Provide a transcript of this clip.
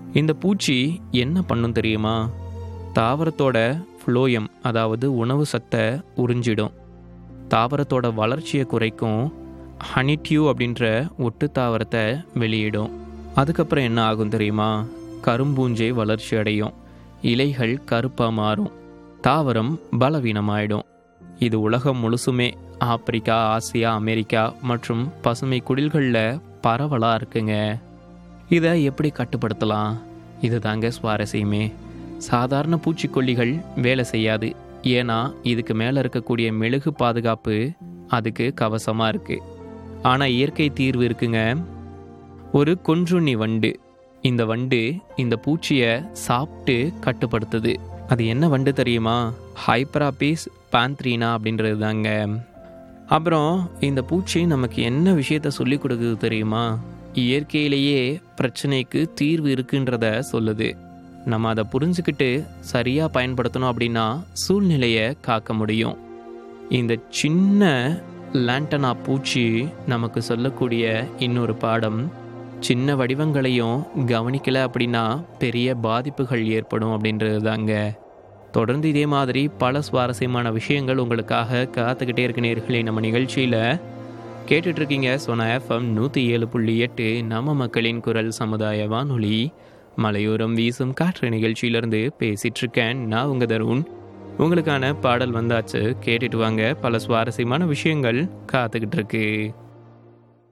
இந்த பூச்சி என்ன பண்ணும் தெரியுமா தாவரத்தோட ஃப்ளோயம் அதாவது உணவு சத்தை உறிஞ்சிடும் தாவரத்தோட வளர்ச்சியை குறைக்கும் ஹனிட்யூ அப்படின்ற ஒட்டு தாவரத்தை வெளியிடும் அதுக்கப்புறம் என்ன ஆகும் தெரியுமா கரும்பூஞ்சை வளர்ச்சி அடையும் இலைகள் கருப்பாக மாறும் தாவரம் பலவீனமாயிடும் இது உலகம் முழுசுமே ஆப்பிரிக்கா ஆசியா அமெரிக்கா மற்றும் பசுமை குடில்களில் பரவலாக இருக்குங்க இதை எப்படி கட்டுப்படுத்தலாம் இது தாங்க சுவாரஸ்யமே சாதாரண பூச்சிக்கொல்லிகள் வேலை செய்யாது ஏன்னா இதுக்கு மேலே இருக்கக்கூடிய மெழுகு பாதுகாப்பு அதுக்கு கவசமாக இருக்குது ஆனால் இயற்கை தீர்வு இருக்குங்க ஒரு கொன்றுண்ணி வண்டு இந்த வண்டு இந்த பூச்சியை சாப்பிட்டு கட்டுப்படுத்துது அது என்ன வண்டு தெரியுமா ஹைப்பராபீஸ் பாந்த்ரீனா அப்படின்றது தாங்க அப்புறம் இந்த பூச்சி நமக்கு என்ன விஷயத்த சொல்லி கொடுக்குது தெரியுமா இயற்கையிலேயே பிரச்சனைக்கு தீர்வு இருக்குன்றத சொல்லுது நம்ம அதை புரிஞ்சுக்கிட்டு சரியாக பயன்படுத்தணும் அப்படின்னா சூழ்நிலையை காக்க முடியும் இந்த சின்ன லேண்டனா பூச்சி நமக்கு சொல்லக்கூடிய இன்னொரு பாடம் சின்ன வடிவங்களையும் கவனிக்கல அப்படின்னா பெரிய பாதிப்புகள் ஏற்படும் அப்படின்றது தாங்க தொடர்ந்து இதே மாதிரி பல சுவாரஸ்யமான விஷயங்கள் உங்களுக்காக காத்துக்கிட்டே இருக்க நேர்களே நம்ம நிகழ்ச்சியில் கேட்டுட்டு இருக்கீங்க சோனா எஃப்எம் நூற்றி ஏழு புள்ளி எட்டு நம்ம மக்களின் குரல் சமுதாய வானொலி மலையோரம் வீசும் காற்று நிகழ்ச்சியிலிருந்து பேசிட்டு இருக்கேன் நான் உங்க தருண் உங்களுக்கான பாடல் வந்தாச்சு கேட்டுட்டு வாங்க பல சுவாரஸ்யமான விஷயங்கள் காத்துக்கிட்டு இருக்கு